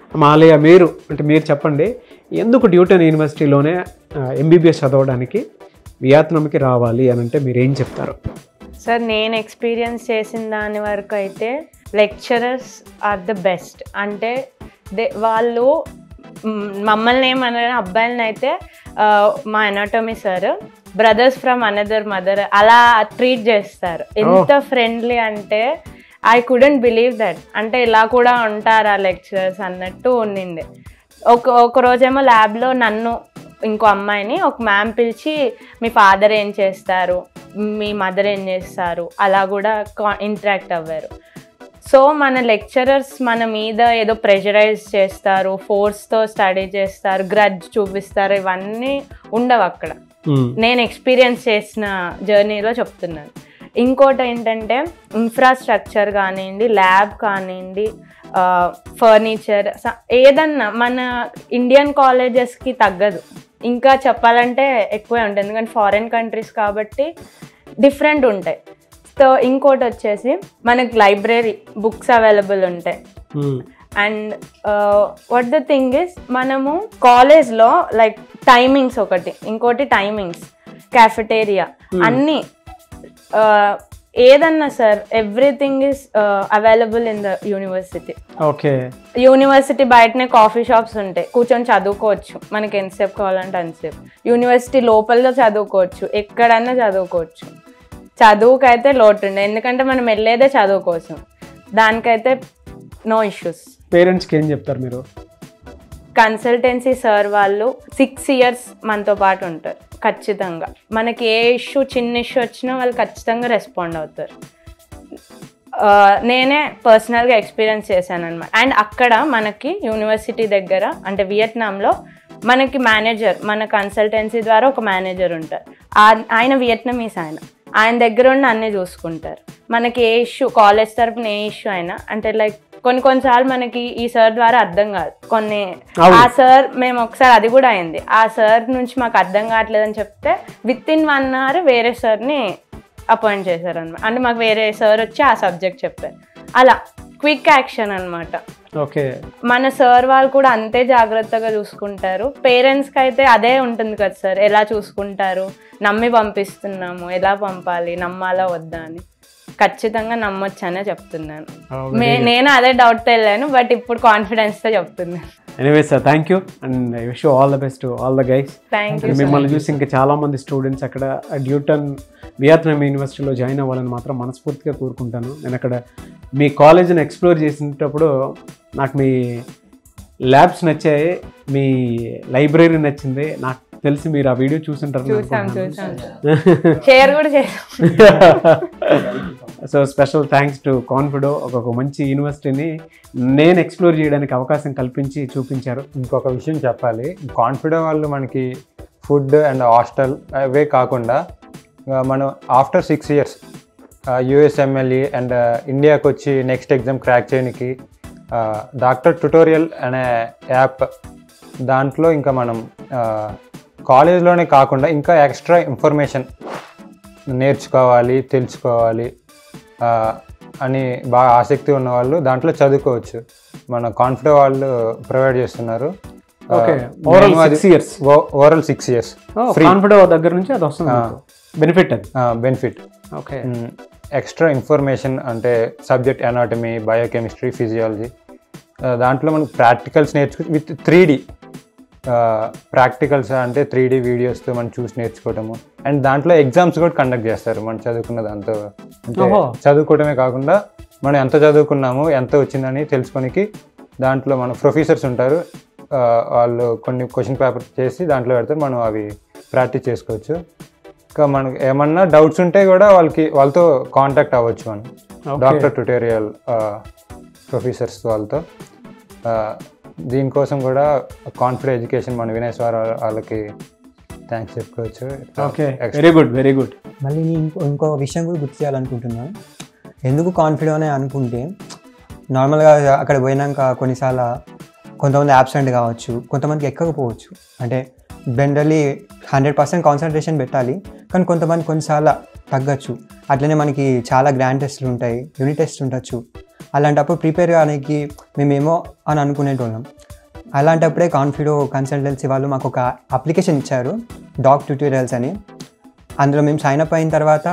మాలయ్య మీరు అంటే మీరు చెప్పండి ఎందుకు డ్యూటన్ యూనివర్సిటీలోనే ఎంబీబీఎస్ చదవడానికి వియత్నాంకి రావాలి అని అంటే మీరు ఏం చెప్తారు సార్ నేను ఎక్స్పీరియన్స్ చేసిన దాని వరకు అయితే లెక్చరర్స్ ఆర్ ద బెస్ట్ అంటే దే వాళ్ళు మ్, మమ్మల్ని ఏమన్నా అబ్బాయిలని అయితే ఆ, మా anatomy sir brothers from another mother అలా ట్రీట్ చేస్తారు ఎంత ఫ్రెండ్లీ అంటే ఐ కుడెంట్ బిలీవ్ దట్ అంటే ఇలా కూడా ఉంటారా లెక్చరర్స్ అన్నట్టు ఉండింది ఒక ఒక రోజేమో ల్యాబ్లో నన్ను ఇంకో అమ్మాయిని ఒక మ్యామ్ పిలిచి మీ ఫాదర్ ఏం చేస్తారు మీ మదర్ ఏం చేస్తారు అలా కూడా ఇంటరాక్ట్ అవ్వారు సో మన లెక్చరర్స్ మన మీద ఏదో ప్రెషరైజ్ చేస్తారు ఫోర్స్తో స్టడీ చేస్తారు గ్రడ్జ్ చూపిస్తారు ఇవన్నీ ఉండవు అక్కడ మ్మ్. నేను ఎక్స్పీరియన్స్ చేసిన జర్నీలో చెప్తున్నాను ఇంకోటి ఏంటంటే ఇన్ఫ్రాస్ట్రక్చర్ కానివ్వండి ల్యాబ్ కానివ్వండి ఫర్నిచర్ ఏదన్నా మన ఇండియన్ కాలేజెస్కి తగ్గదు ఇంకా చెప్పాలంటే ఎక్కువే ఉంటుంది ఎందుకంటే ఫారిన్ కంట్రీస్ కాబట్టి డిఫరెంట్ ఉంటాయి సో ఇంకోటి వచ్చేసి మనకి లైబ్రరీ బుక్స్ అవైలబుల్ ఉంటాయి hmm. And what the thing is మనము కాలేజ్లో లైక్ టైమింగ్స్ ఒకటి ఇంకోటి టైమింగ్స్ క్యాఫెటేరియా అన్నీ uh, ఏదన్నా sir everything is available in the university okay university బయటనే కాఫీ షాప్స్ ఉంటాయి కూర్చొని చదువుకోవచ్చు మనకి ఎంతసేపు కావాలంటే అంతసేపు యూనివర్సిటీ లోపల చదువుకోవచ్చు ఎక్కడన్నా చదువుకోవచ్చు చదువుకైతే లోటు ఉండే ఎందుకంటే మనం వెళ్ళేదే చదువు కోసం దానికైతే నో ఇష్యూస్ పేరెంట్స్కి ఏం చెప్తారు మీరు కన్సల్టెన్సీ సార్ వాళ్ళు సిక్స్ ఇయర్స్ మనతో పాటు ఉంటారు ఖచ్చితంగా మనకి ఏ ఇష్యూ చిన్న ఇష్యూ వచ్చినా వాళ్ళు ఖచ్చితంగా రెస్పాండ్ అవుతారు ఆ, నేనే పర్సనల్గా ఎక్స్పీరియన్స్ చేశాను అనమాట అండ్ అక్కడ మనకి యూనివర్సిటీ దగ్గర అంటే వియత్నాంలో మనకి మేనేజర్ మన కన్సల్టెన్సీ ద్వారా ఒక మేనేజర్ ఉంటారు ఆ- ఆయన వియత్నమీస్ ఆయన ఆయన దగ్గర ఉండి అన్నీ చూసుకుంటారు మనకి ఏ ఇష్యూ కాలేజ్ తరపున ఏ ఇష్యూ అయినా అంటే లైక్ కొన్ని కొన్నిసార్లు మనకి ఈ సార్ ద్వారా అర్థం కాదు కొన్ని అవును. ఆ సార్ మేము ఒకసారి అది కూడా అయింది ఆ సార్ నుంచి మాకు అర్థం కావట్లేదని చెప్తే విత్ ఇన్ వన్ అవర్ వేరే సార్ని అపాయింట్ చేశారు అనమాట అంటే మాకు వేరే సార్ వచ్చి ఆ సబ్జెక్ట్ చెప్పారు అలా క్విక్ యాక్షన్ అన్నమాట ఓకే మన సార్ వాళ్ళు కూడా అంతే జాగ్రత్తగా చూసుకుంటారు పేరెంట్స్కి అయితే అదే ఉంటుంది కదా సార్ ఎలా చూసుకుంటారు నమ్మి పంపిస్తున్నాము ఎలా పంపాలి నమ్మాలా వద్దా అని ఖచ్చితంగా నమ్మొచ్చనే చెప్తున్నాను మే నేను అదే డౌట్తో వెళ్ళాను బట్ ఇప్పుడు కాన్ఫిడెన్స్తో చెప్తున్నాను anyway sir thank you and I wish all the best all the guys thank you మిమ్మల్ని చూసి ఇంకా చాలా మంది స్టూడెంట్స్ అక్కడ డ్యూటన్ వియత్నాం యూనివర్సిటీలో జాయిన్ అవ్వాలని మాత్రం మనస్ఫూర్తిగా కోరుకుంటాను నేను అక్కడ మీ కాలేజీని ఎక్స్ప్లోర్ చేసినప్పుడు నాకు మీ ల్యాబ్స్ నచ్చాయి మీ లైబ్రరీ నచ్చింది నాకు తెలిసి మీరు ఆ వీడియో చూసుంటారు చూసాం చూసాం షేర్ కూడా చేసాం so special thanks to Confido ఒక మంచి యూనివర్సిటీని నేను ఎక్స్ప్లోర్ చేయడానికి అవకాశం కల్పించి చూపించారు ఇంకొక విషయం చెప్పాలి కాన్ఫిడో వాళ్ళు మనకి ఫుడ్ అండ్ హాస్టల్ అవే కాకుండా ఆ, మనం after six years USMLE and ఇండియాకి వచ్చి నెక్స్ట్ ఎగ్జామ్ క్రాక్ చేయడానికి డాక్టర్ ట్యుటోరియల్ అనే యాప్ దాంట్లో ఇంకా మనం కాలేజ్లోనే కాకుండా ఇంకా ఎక్స్ట్రా ఇన్ఫర్మేషన్ నేర్చుకోవాలి తెలుసుకోవాలి ఆ, అని బాగా ఆసక్తి ఉన్న వాళ్ళు దాంట్లో చదువుకోవచ్చు మన కాన్ఫిడో వాళ్ళు ప్రొవైడ్ చేస్తున్నారు okay overall six years overall six years Confido దగ్గర నుంచి అది వస్తుంది బెనిఫిట్ అది బెనిఫిట్ ఓకే ఎక్స్ట్రా ఇన్ఫర్మేషన్ అంటే సబ్జెక్ట్ అనాటమీ బయోకెమిస్ట్రీ ఫిజియాలజీ దాంట్లో మనకు ప్రాక్టికల్స్ నేర్చుకో విత్ త్రీ డి ప్రాక్టికల్స్ అంటే త్రీ డి వీడియోస్తో మనం చూసి నేర్చుకోవటము అండ్ దాంట్లో ఎగ్జామ్స్ కూడా కండక్ట్ చేస్తారు మనం చదువుకున్న దాంతో అంటే ఓహో. చదువుకోవడమే కాకుండా మనం ఎంత చదువుకున్నాము ఎంత వచ్చిందని తెలుసుకోనికి దాంట్లో మన ప్రొఫెసర్స్ ఉంటారు ఆ, వాళ్ళు కొన్ని క్వశ్చన్ పేపర్ చేసి దాంట్లో పెడతారు మనం అవి ప్రాక్టీస్ చేసుకోవచ్చు ఇంకా మనకు ఏమన్నా డౌట్స్ ఉంటే కూడా వాళ్ళకి వాళ్ళతో కాంటాక్ట్ అవ్వచ్చు మనం Okay. డాక్టర్ ట్యుటోరియల్ ప్రొఫెసర్స్ వాళ్ళతో ఆ, దీనికోసం కూడా కాన్ఫిడెంట్ ఎడ్యుకేషన్ మన వినయ్ సార్ వాళ్ళకి థ్యాంక్స్ చెప్పుకోవచ్చు okay very good very good మళ్ళీ నేను ఇంకో ఇంకో విషయం కూడా గుర్తు చేయాలనుకుంటున్నాను ఎందుకు కాన్ఫిడెంట్ అని అనుకుంటే నార్మల్గా అక్కడ పోయినాక కొన్నిసార్లు కొంతమంది యాబ్సెంట్ కావచ్చు కొంతమందికి ఎక్కకపోవచ్చు అంటే జనరల్లీ హండ్రెడ్ పర్సెంట్ కాన్సన్ట్రేషన్ పెట్టాలి కానీ కొంతమంది కొన్నిసార్లు తగ్గచ్చు అట్లనే మనకి చాలా గ్రాండ్ టెస్ట్లు ఉంటాయి యూనిట్ టెస్ట్ ఉండొచ్చు అలాంటప్పుడు ప్రిపేర్ కానికి మేమేమో అని అనుకునేటోళ్ళం అలాంటప్పుడే కాన్ఫిడో కన్సల్టెన్సీ వాళ్ళు మాకు ఒక అప్లికేషన్ ఇచ్చారు డాక్ ట్యూటోరియల్స్ అని అందులో మేము సైన్ అప్ అయిన తర్వాత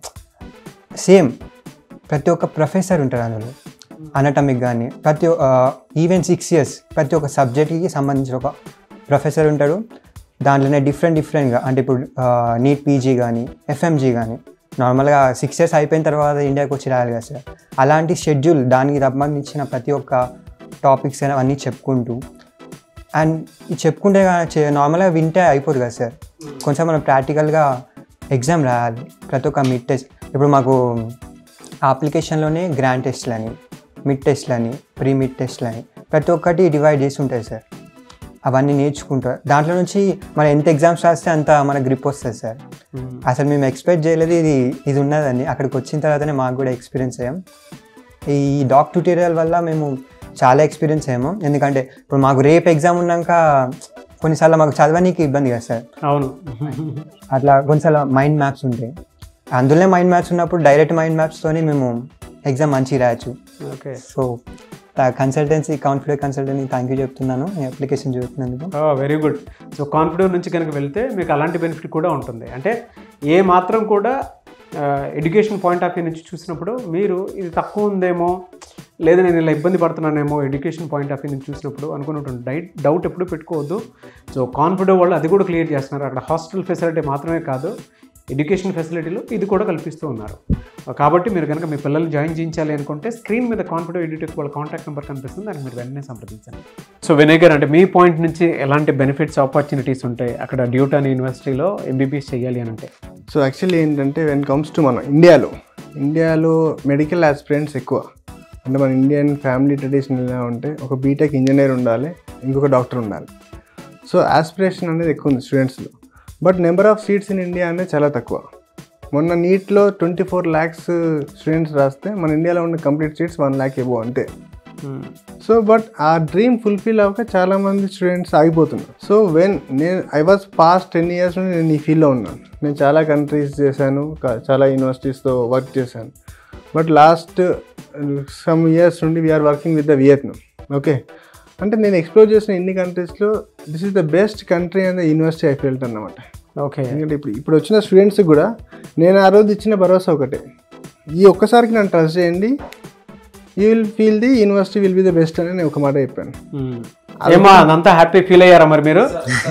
సేమ్ ప్రతి ఒక్క ప్రొఫెసర్ ఉంటారు అందులో అనటమిక్ కానీ ప్రతి ఈవెన్ సిక్స్ ఇయర్స్ ప్రతి ఒక్క సబ్జెక్ట్కి సంబంధించిన ఒక ప్రొఫెసర్ ఉంటాడు దాంట్లోనే డిఫరెంట్ డిఫరెంట్గా అంటే ఇప్పుడు నీట్ పీజీ కానీ ఎఫ్ఎంజీ కానీ నార్మల్గా సిక్స్ ఇయర్స్ అయిపోయిన తర్వాత ఇండియాకి వచ్చి రాయాలి కదా సార్ అలాంటి షెడ్యూల్ దానికి సంబంధించిన ప్రతి ఒక్క టాపిక్స్ అయినా అవన్నీ చెప్పుకుంటూ అండ్ ఇది చెప్పుకుంటే గా- చే- నార్మల్గా వింటే అయిపోదు కదా సార్ కొంచెం మనం ప్రాక్టికల్గా ఎగ్జామ్ రాయాలి ప్రతి ఒక్క మిడ్ టెస్ట్ ఇప్పుడు మాకు ఆ అప్లికేషన్లోనే గ్రాండ్ టెస్ట్లు అని మిడ్ టెస్ట్లు అని ప్రీ మిడ్ టెస్ట్లు అని ప్రతి ఒక్కటి డివైడ్ చేసి ఉంటాయి సార్ అవన్నీ నేర్చుకుంటారు దాంట్లో నుంచి మనం ఎంత ఎగ్జామ్స్ రాస్తే అంత మన గ్రిప్ వస్తుంది సార్ అసలు మేము ఎక్స్పెక్ట్ చేయలేదు ఇది ఇది ఉన్నదని అక్కడికి వచ్చిన తర్వాతనే మాకు కూడా ఎక్స్పీరియన్స్ అయ్యాం ఈ డాక్ ట్యూటోరియల్ వల్ల మేము చాలా ఎక్స్పీరియన్స్ అయ్యాము ఎందుకంటే ఇప్పుడు మాకు రేపు ఎగ్జామ్ ఉన్నాక కొన్నిసార్లు మాకు చదవనీకి ఇబ్బంది కదా సార్ అవును అట్లా కొన్నిసార్లు మైండ్ మ్యాప్స్ ఉంటాయి అందులోనే మైండ్ మ్యాప్స్ ఉన్నప్పుడు డైరెక్ట్ మైండ్ మ్యాప్స్తోనే మేము ఎగ్జామ్ మంచిగా రాయొచ్చు okay so consultancy confident consultancy thank you చెప్తున్నాను ఈ అప్లికేషన్ చూస్తున్నందుకు వెరీ గుడ్ సో కాన్ఫిడెంట్ నుంచి కనుక వెళ్తే మీకు అలాంటి బెనిఫిట్ కూడా ఉంటుంది అంటే ఏ మాత్రం కూడా ఎడ్యుకేషన్ పాయింట్ ఆఫ్ వ్యూ నుంచి చూసినప్పుడు మీరు ఇది తక్కువ ఉందేమో లేదా నేను ఇలా ఇబ్బంది పడుతున్నానేమో ఎడ్యుకేషన్ పాయింట్ ఆఫ్ వ్యూ నుంచి చూసినప్పుడు అనుకున్నటువంటి డైట్ డౌట్ ఎప్పుడు పెట్టుకోవద్దు సో కాన్ఫిడెంట్ వాళ్ళు అది కూడా క్లియర్ చేస్తున్నారు అక్కడ హాస్టల్ ఫెసిలిటీ మాత్రమే కాదు ఎడ్యుకేషన్ ఫెసిలిటీలో ఇది కూడా కల్పిస్తూ ఉన్నారు కాబట్టి మీరు కనుక మీ పిల్లల్ని జాయిన్ చేయించాలి అనుకుంటే స్క్రీన్ మీద కాన్ఫిడెంట్ ఎడ్యుటెక్ వాళ్ళ కాంటాక్ట్ నెంబర్ కనిపిస్తుంది దానికి మీరు వెంటనే సంప్రదించండి సో వినయ్ గారు అంటే మీ పాయింట్ నుంచి ఎలాంటి బెనిఫిట్స్ ఆపర్చునిటీస్ ఉంటాయి అక్కడ డ్యూటాన్ యూనివర్సిటీలో ఎంబీబీఎస్ చేయాలి అని అంటే సో యాక్చువల్లీ ఏంటంటే వెన్ కమ్స్ టు మన ఇండియాలో ఇండియాలో మెడికల్ ఆస్పిరెంట్స్ ఎక్కువ అంటే మన ఇండియన్ ఫ్యామిలీ ట్రెడిషన్ ఎలా ఉంటే ఒక బీటెక్ ఇంజనీర్ ఉండాలి ఇంకొక డాక్టర్ ఉండాలి సో ఆస్పిరేషన్ అనేది ఎక్కువ ఉంది స్టూడెంట్స్లో but number of seats in India అనేది చాలా తక్కువ మొన్న నీట్లో ట్వంటీ ఫోర్ ల్యాక్స్ స్టూడెంట్స్ రాస్తే మన ఇండియాలో ఉన్న కంప్లీట్ సీట్స్ వన్ ల్యాక్ ఇవ్వ అంతే సో బట్ ఆ డ్రీమ్ ఫుల్ఫిల్ అవ్వక చాలా మంది స్టూడెంట్స్ ఆగిపోతున్నారు సో వెన్ నేను I was past ten years నుండి నేను ఈ ఫీల్డ్లో ఉన్నాను నేను చాలా కంట్రీస్ చేశాను కా- చాలా యూనివర్సిటీస్తో వర్క్ చేశాను బట్ లాస్ట్ సమ్ ఇయర్స్ నుండి we're working with the Vietnam okay అంటే నేను ఎక్స్ప్లోర్ చేసిన ఎన్ని కంట్రీస్లో this is the best country and the university I felt అన్నమాట ఓకే ఎందుకంటే ఇప్పుడు ఇప్పుడు వచ్చిన స్టూడెంట్స్ కూడా నేను ఆ రోజు ఇచ్చిన భరోసా ఒకటే ఈ ఒక్కసారికి నన్ను ట్రస్ట్ చేయండి you will feel the university will be the best అని నేను ఒక మాట చెప్పాను ఏమా అదంతా హ్యాపీ ఫీల్ అయ్యారా మరి మీరు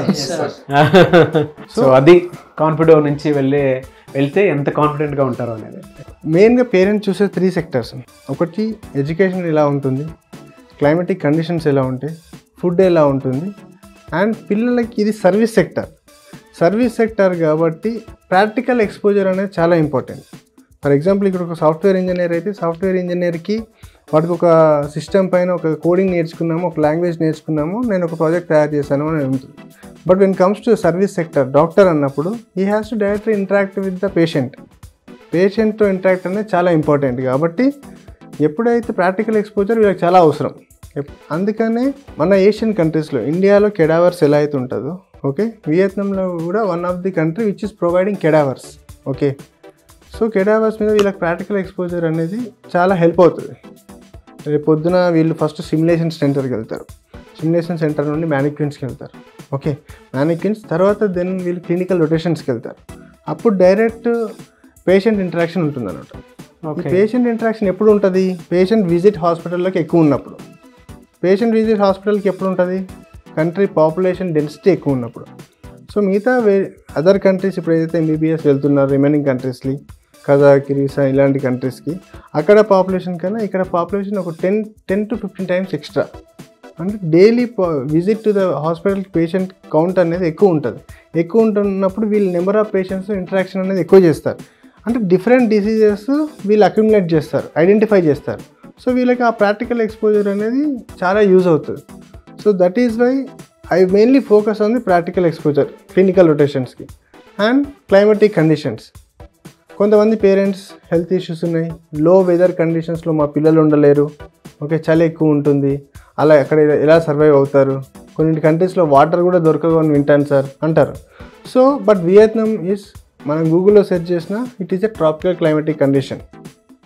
సో అది కాన్ఫిడెంట్ నుంచి వెళ్ళే వెళ్తే ఎంత కాన్ఫిడెంట్గా ఉంటారో అనేది మెయిన్గా పేరెంట్స్ చూసే త్రీ సెక్టర్స్ ఒకటి ఎడ్యుకేషన్ ఎలా ఉంటుంది క్లైమేటిక్ కండిషన్స్ ఎలా ఉంటాయి ఫుడ్ ఎలా ఉంటుంది అండ్ పిల్లలకి ఇది సర్వీస్ సెక్టర్ సర్వీస్ సెక్టర్ కాబట్టి ప్రాక్టికల్ ఎక్స్పోజర్ అనేది చాలా ఇంపార్టెంట్ ఫర్ ఎగ్జాంపుల్ ఇక్కడ ఒక సాఫ్ట్వేర్ ఇంజనీర్ అయితే సాఫ్ట్వేర్ ఇంజనీర్కి వాడికి ఒక సిస్టమ్ పైన ఒక కోడింగ్ నేర్చుకున్నాము ఒక లాంగ్వేజ్ నేర్చుకున్నాము నేను ఒక ప్రాజెక్ట్ తయారు చేశాను అని ఉంటుంది but when comes to service sector doctor అన్నప్పుడు ఈ has to directly interact with the patient పేషెంట్తో ఇంటరాక్ట్ అనేది చాలా ఇంపార్టెంట్ కాబట్టి ఎప్పుడైతే ప్రాక్టికల్ ఎక్స్పోజర్ వీళ్ళకి చాలా అవసరం ఎప్- అందుకనే మన ఏషియన్ కంట్రీస్లో ఇండియాలో కెడావర్స్ ఎలా అయితే ఉంటుందో ఓకే వియత్నాంలో కూడా one of the country which is providing cadavers okay so cadavers మీద వీళ్ళకి ప్రాక్టికల్ ఎక్స్పోజర్ అనేది చాలా హెల్ప్ అవుతుంది రేపు పొద్దున వీళ్ళు ఫస్ట్ సిమ్యులేషన్ సెంటర్కి వెళ్తారు సిమ్యులేషన్ సెంటర్ నుండి మ్యానిక్విన్స్కి వెళ్తారు ఓకే మ్యానిక్విన్స్ తర్వాత దెన్ వీళ్ళు క్లినికల్ రొటేషన్స్కి వెళ్తారు అప్పుడు డైరెక్ట్ పేషెంట్ ఇంటరాక్షన్ ఉంటుంది అన్నమాట ఈ ఓకే పేషెంట్ ఇంటరాక్షన్ ఎప్పుడు ఉంటుంది పేషెంట్ విజిట్ హాస్పిటల్లోకి ఎక్కువ ఉన్నప్పుడు పేషెంట్ విజిట్ హాస్పిటల్కి ఎప్పుడు ఉంటుంది కంట్రీ పాపులేషన్ డెన్సిటీ ఎక్కువ ఉన్నప్పుడు సో మిగతా వే అదర్ కంట్రీస్ ఇప్పుడు ఏదైతే ఎంబీబీఎస్ వెళ్తున్నారు రిమైనింగ్ కంట్రీస్కి కజాక్ కిరీసా ఇలాంటి కంట్రీస్కి అక్కడ పాపులేషన్ కన్నా ఇక్కడ పాపులేషన్ ఒక ten ten to fifteen times extra అంటే daily visit to the hospital patient count అనేది ఎక్కువ ఉంటుంది ఎక్కువ ఉంటున్నప్పుడు వీళ్ళు నెంబర్ ఆఫ్ పేషెంట్స్ ఇంటరాక్షన్ అనేది ఎక్కువ చేస్తారు అంటే డిఫరెంట్ డిసీజెస్ వీళ్ళు అక్యుములేట్ చేస్తారు ఐడెంటిఫై చేస్తారు సో వీళ్ళకి ఆ ప్రాక్టికల్ ఎక్స్పోజర్ అనేది చాలా యూజ్ అవుతుంది so that is why I mainly focus on the practical exposure clinical రొటేషన్స్కి అండ్ క్లైమేటిక్ కండిషన్స్ కొంతమంది పేరెంట్స్ హెల్త్ ఇష్యూస్ ఉన్నాయి లో వెదర్ కండిషన్స్లో మా పిల్లలు ఉండలేరు ఓకే చలి ఎక్కువ ఉంటుంది అలా అక్కడ ఎలా సర్వైవ్ అవుతారు కొన్ని కంట్రీస్లో వాటర్ కూడా దొరకదు అని వింటాను సార్ అంటారు సో బట్ వియత్నాం ఈస్ మనం గూగుల్లో సెర్చ్ చేసిన it is a tropical climatic condition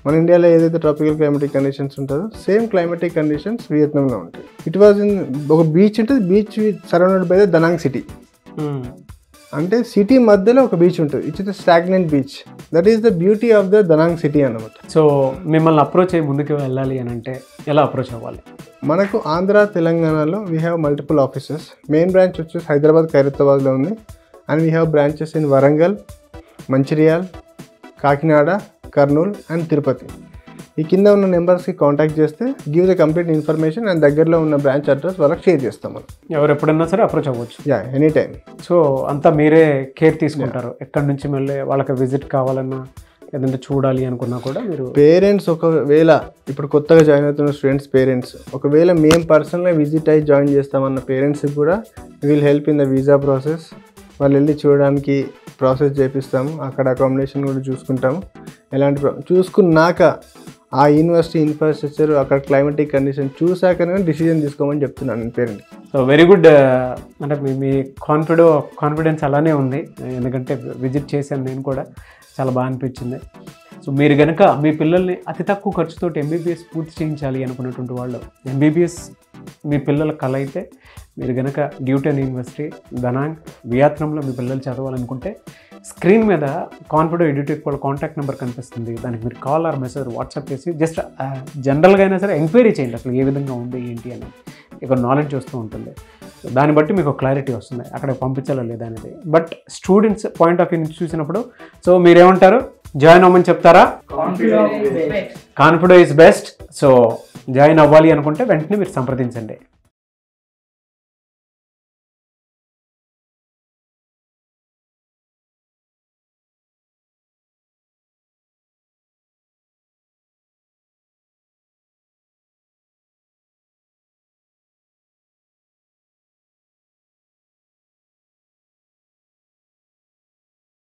మన ఇండియాలో ఏదైతే ట్రాపికల్ క్లైమాటిక్ కండిషన్స్ ఉంటుందో సేమ్ క్లైమాటిక్ కండిషన్స్ వియత్నాంలో ఉంటాయి ఇట్ వాజ్ ఇన్ ఒక బీచ్ ఉంటుంది beach surrounded by the Danang city అంటే సిటీ మధ్యలో ఒక బీచ్ ఉంటుంది it's is stagnant beach that is the beauty of the Danang city అన్నమాట సో మిమ్మల్ని అప్రోచ్ అయ్యి ముందుకు వెళ్ళాలి అని అంటే ఎలా అప్రోచ్ అవ్వాలి మనకు ఆంధ్ర తెలంగాణలో we have multiple offices main branch వచ్చేసి హైదరాబాద్ ఖైరతాబాద్లో ఉంది and we have branches in Warangal Mancherial Kakinada Kurnool and Tirupati ఈ కింద ఉన్న నెంబర్స్కి కాంటాక్ట్ చేస్తే give the complete information and దగ్గరలో ఉన్న బ్రాంచ్ అడ్రస్ వాళ్ళకి షేర్ చేస్తాం మనం ఎవరు ఎప్పుడన్నా సరే అప్రోచ్ అవ్వచ్చు యా ఎనీ టైం సో అంతా మీరే కేర్ తీసుకుంటారు ఎక్కడి నుంచి మళ్ళీ వాళ్ళకి విజిట్ కావాలన్నా ఏదంటే చూడాలి అనుకున్నా కూడా మీరు పేరెంట్స్ ఒకవేళ ఇప్పుడు కొత్తగా జాయిన్ అవుతున్న స్టూడెంట్స్ పేరెంట్స్ ఒకవేళ మేము పర్సనల్గా విజిట్ అయ్యి జాయిన్ చేస్తామన్న పేరెంట్స్కి కూడా will help in the visa process వాళ్ళు వెళ్ళి చూడడానికి ప్రాసెస్ చేపిస్తాము అక్కడ అకామిడేషన్ కూడా చూసుకుంటాము ఎలాంటి ప్రా- చూసుకున్నాక ఆ యూనివర్సిటీ ఇన్ఫ్రాస్ట్రక్చర్ అక్కడ క్లైమాటిక్ కండిషన్ చూసాకనే డిసిజన్ తీసుకోమని చెప్తున్నాను నేను పేరెంట్ సో వెరీ గుడ్ అంటే మీ మీ కాన్ఫిడో కాన్ఫిడెన్స్ అలానే ఉంది ఎందుకంటే విజిట్ చేశాను నేను కూడా చాలా బాగా అనిపించింది సో మీరు కనుక మీ పిల్లల్ని అతి తక్కువ ఖర్చుతో ఎంబీబీఎస్ పూర్తి చేయించాలి అనుకున్నటువంటి వాళ్ళు ఎంబీబీఎస్ మీ పిల్లల కళ అయితే మీరు కనుక డ్యూటన్ యూనివర్సిటీ దనాంగ్ వియత్నంలో మీ పిల్లలు చదవాలనుకుంటే స్క్రీన్ మీద కాన్ఫిడో ఎడ్యుటెక్ వాళ్ళ కాంటాక్ట్ నెంబర్ కనిపిస్తుంది దానికి మీరు కాల్ ఆర్ మెసేజ్ వాట్సాప్ చేసి జస్ట్ జనరల్గా అయినా సరే ఎంక్వైరీ చేయండి అసలు ఏ విధంగా ఉంది ఏంటి అని ఇక నాలెడ్జ్ వస్తూ ఉంటుంది సో దాన్ని బట్టి మీకు క్లారిటీ వస్తుంది అక్కడ పంపించాలా లేదా అనేది but students point of view నుంచి చూసినప్పుడు సో మీరేమంటారు జాయిన్ అవ్వమని చెప్తారా Confido is best so join అవ్వాలి అనుకుంటే వెంటనే మీరు సంప్రదించండి